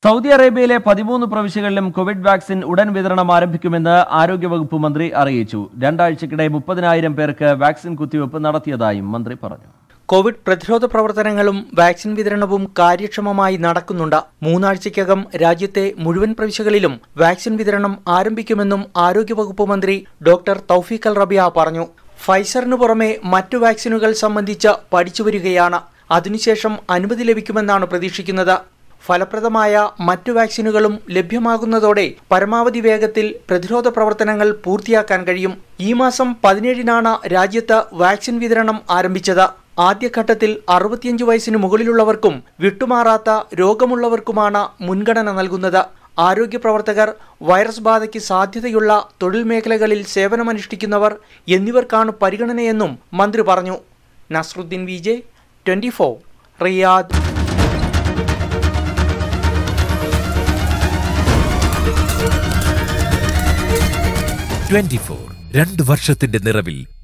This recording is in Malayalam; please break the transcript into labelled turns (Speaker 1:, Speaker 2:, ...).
Speaker 1: സൗദി അറേബ്യയിലെ പതിമൂന്ന് പ്രവിശ്യകളിലും കോവിഡ് വാക്സിൻ ഉടൻ വിതരണം ആരംഭിക്കുമെന്ന് ആരോഗ്യവകുപ്പ് മന്ത്രി അറിയിച്ചു രണ്ടാഴ്ചക്കിടെ മുപ്പതിനായിരം പേർക്ക് വാക്സിൻ കുത്തിവയ്പ് നടത്തിയതായും മന്ത്രി പറഞ്ഞു
Speaker 2: കോവിഡ് പ്രതിരോധ പ്രവർത്തനങ്ങളും വാക്സിൻ വിതരണവും കാര്യക്ഷമമായി നടക്കുന്നുണ്ട് മൂന്നാഴ്ചയ്ക്കകം രാജ്യത്തെ മുഴുവൻ പ്രവിശ്യകളിലും വാക്സിൻ വിതരണം ആരംഭിക്കുമെന്നും ആരോഗ്യവകുപ്പ് മന്ത്രി ഡോക്ടർ തൗഫീഖ് അൽ റബിയ പറഞ്ഞു ഫൈസറിനു പുറമെ മറ്റു വാക്സിനുകൾ സംബന്ധിച്ച് പഠിച്ചുവരികയാണ് അതിനുശേഷം അനുമതി ലഭിക്കുമെന്നാണ് പ്രതീക്ഷിക്കുന്നത് ഫലപ്രദമായ മറ്റു വാക്സിനുകളും ലഭ്യമാകുന്നതോടെ പരമാവധി വേഗത്തിൽ പ്രതിരോധ പ്രവർത്തനങ്ങൾ പൂർത്തിയാക്കാൻ കഴിയും ഈ മാസം പതിനേഴിനാണ് രാജ്യത്ത് വാക്സിൻ വിതരണം ആരംഭിച്ചത് ആദ്യഘട്ടത്തിൽ അറുപത്തിയഞ്ച് വയസ്സിന് മുകളിലുള്ളവർക്കും വിട്ടുമാറാത്ത രോഗമുള്ളവർക്കുമാണ് മുൻഗണന നൽകുന്നത് ആരോഗ്യ പ്രവർത്തകർ വൈറസ് ബാധയ്ക്ക് സാധ്യതയുള്ള തൊഴിൽ മേഖലകളിൽ സേവനമനുഷ്ഠിക്കുന്നവർ എന്നിവർക്കാണ് പരിഗണനയെന്നും മന്ത്രി പറഞ്ഞു Nasruddin V J twenty four Riyadh
Speaker 3: twenty four രണ്ട് വർഷത്തിന്റെ നിറവിൽ